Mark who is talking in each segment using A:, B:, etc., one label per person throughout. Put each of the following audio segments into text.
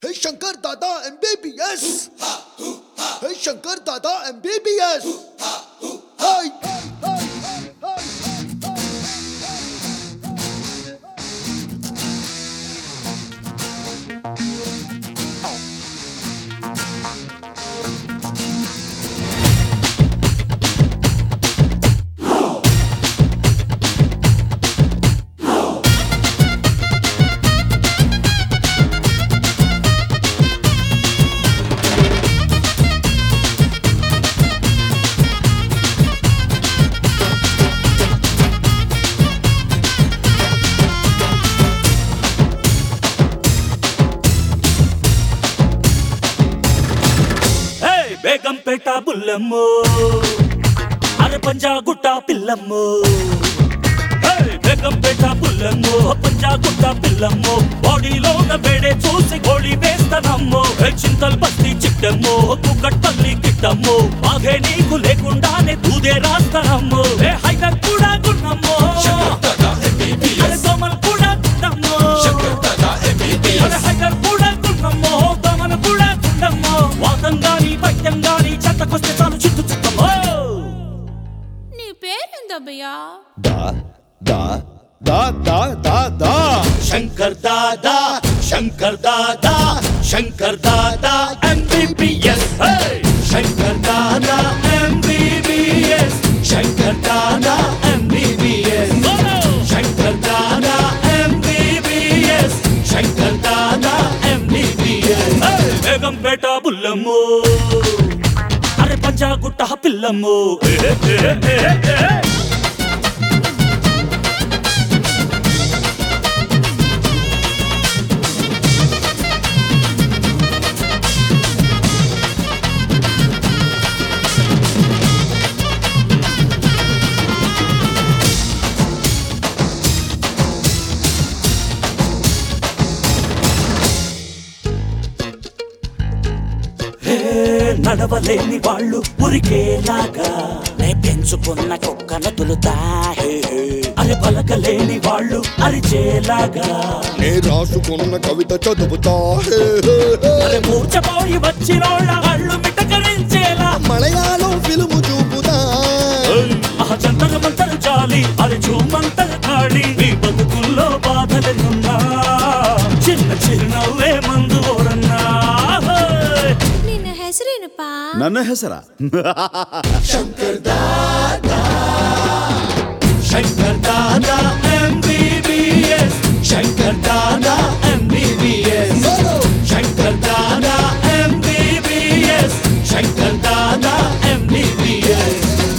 A: Hey Shankar Dada MBBS. Hey Shankar Dada MBBS. Hey.
B: హే బేగంపేట బుల్లమ్ము అరే పంజాగుట్ట పిల్లమ్ము హే బేగంపేట బుల్లమ్ము పంజాగుట్ట పిల్లమ్ము బాడీలో ఉన్న వేడే చూసి గోళీ వేస్తానమ్ము హే చింతల్ బస్తి చిట్టమ్ము కుక్కట్పల్లి కిట్టమ్ము బాగే నీకు లేకుండానే దూదే రాస్తానమ్ము హే హైదర్ కూడా గున్నమ్ము అరే దోమలు కూడా గున్నమ్ము అరే హైదర్ కూడా గున్నమ్ము దోమలు కూడా గున్నమ్ము వాతం గాని పట్యం గాని చెత్తకొస్తే చాలు చుట్టు చుట్టమ్మో
C: నీ పేరేందబ్బయ్యా
A: Da da da da da da.
B: Shankar Dada Shankar Dada Shankar Dada MBBS Shankar Dada MBBS Shankar Dada MBBS Shankar Dada MBBS Shankar Dada MBBS Begumpet బుల్లమ్ము అరే పంజాగుట్ట పిల్లమ్ము ఏ, ఏ, ఏ, ఏ. హే, నడవలేని వాళ్ళు ఉరికేలాగా నే పెంచుకున్న కుక్కను తులుతా హే, హే. అరే పలకలేని వాళ్ళు అరిచేలాగా
A: నే రాసుకున్న కవిత చదువుతా హే, హే, హే.
B: అరే మూర్చపోయి వచ్చినోళ్ళ అళ్ళు మిటకరించేలా
A: మలయాళం ఫిల్ము చూపుతా
B: ఆ జంతర మంతర చాలి అరే చూమంతర ఖాళీ మీ బతుకుల్లో బాధలెన్నున్నా చిన్న చిరునవ్వే మందు ఓరన్నా హే.
C: ನಿನ್ನ ಹೆಸರೇನಪ್ಪಾ
D: ನನ್ನ ಹೆಸರ
B: Shankar Dada MBBS Shankar Dada MBBS Shankar Dada MBBS Shankar Dada MBBS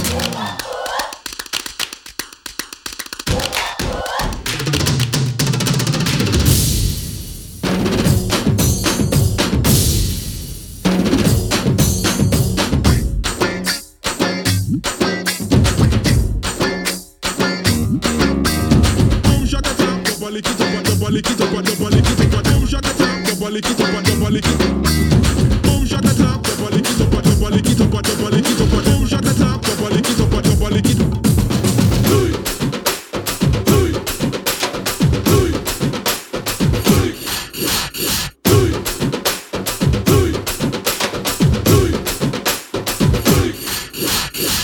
E: Boom shaka tap, double lick it up, and double lick it up, and double lick it up, and boom shaka tap, double lick it up, and double lick it up. Boom shaka tap, double lick it up, and double lick it up, and double lick it up, and boom shaka tap, double lick it up, and double lick it up. Hey, hey, hey, hey, hey, hey, hey, hey.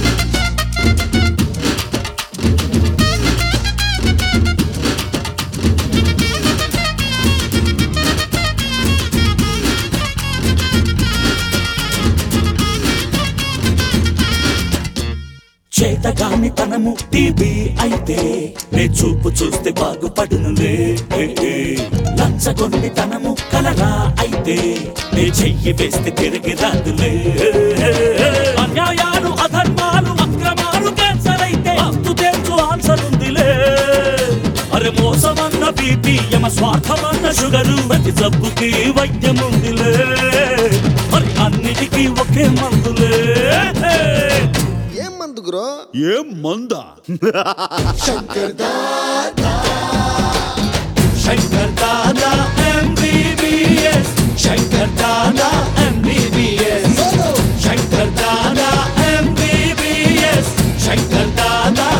B: చేతగాని తనము TB అయితే నే చూపు చూస్తే బాగుపడునులే ఏ, ఏ. లంచగొండి తనము కలరా అయితే నే చెయ్యి వేస్తే తిరిగి రాదులే ఏ, ఏ, ఏ. అన్యాయాలు అధర్మాలు అక్రమాలు క్యాన్సర్ అయితే అంతు తెలుసు ఆన్సర్ ఉందిలే అరే మోసమన్న బీపీ యమ స్వార్థమన్న షుగరు ప్రతి జబ్బుకి వైద్యం ఉందిలే మరి అన్నిటికీ ఒకే మందులే
A: ఏం మందు గురు
D: ಏ ಮಂದ
B: Shankar Dada MBBS Shankar Dada MBBS Shankar Dada MBBS Shankar Dada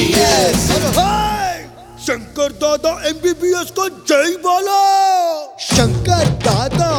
B: MBBS
A: Shankar Dada MBBS को जय बोलो శంకర్ దాదా